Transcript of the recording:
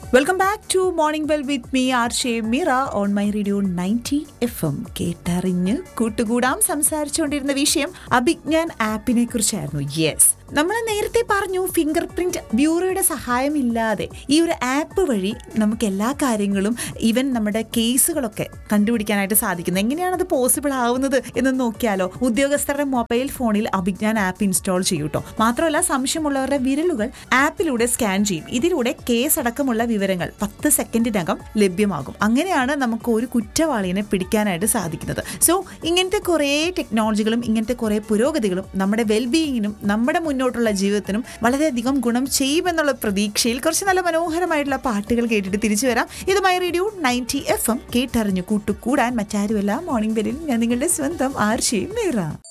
welcome back to morning well with me R J Mira on my radio ninety F M കേട്ടറിഞ്ഞ് കൂട്ടുകൂടാം സംസാരിച്ചുകൊണ്ടിരുന്ന വിഷയം അഭിജ്ഞാൻ ആപ്പിനെ കുറിച്ചായിരുന്നു yes നമ്മൾ നേരത്തെ പറഞ്ഞു ഫിംഗർ പ്രിന്റ് ബ്യൂറോയുടെ സഹായമില്ലാതെ ഈ ഒരു ആപ്പ് വഴി നമുക്ക് എല്ലാ കാര്യങ്ങളും ഈവൻ നമ്മുടെ കേസുകളൊക്കെ കണ്ടുപിടിക്കാനായിട്ട് സാധിക്കുന്നത് എങ്ങനെയാണ് അത് പോസിബിൾ ആവുന്നത് എന്ന് നോക്കിയാലോ ഉദ്യോഗസ്ഥരുടെ മൊബൈൽ ഫോണിൽ അഭിജ്ഞാൻ ആപ്പ് ഇൻസ്റ്റാൾ ചെയ്യൂട്ടോ മാത്രമല്ല സംശയമുള്ളവരുടെ വിരലുകൾ ആപ്പിലൂടെ സ്കാൻ ചെയ്യും ഇതിലൂടെ കേസ് അടക്കമുള്ള വിവരങ്ങൾ പത്ത് സെക്കൻഡിനകം ലഭ്യമാകും അങ്ങനെയാണ് നമുക്ക് ഒരു കുറ്റവാളിയെ പിടിക്കാനായിട്ട് സാധിക്കുന്നത് സോ ഇങ്ങനത്തെ കുറേ ടെക്നോളജികളും ഇങ്ങനത്തെ കുറേ പുരോഗതികളും നമ്മുടെ വെൽബീയിങ്ങിനും നമ്മുടെ മുന്നോട്ടുള്ള ജീവിതത്തിനും വളരെയധികം ഗുണം ചെയ്യുമെന്നുള്ള പ്രതീക്ഷയിൽ കുറച്ച് നല്ല മനോഹരമായിട്ടുള്ള പാട്ടുകൾ കേട്ടിട്ട് തിരിച്ചു വരാം ഇത് my radio ninety F M കേട്ടറിഞ്ഞു കൂട്ടുകൂടാൻ മറ്റാരുമല്ല മോർണിംഗ് ബെല്ലിൽ ഞാൻ നിങ്ങളുടെ സ്വന്തം ആർഷയും നേറാം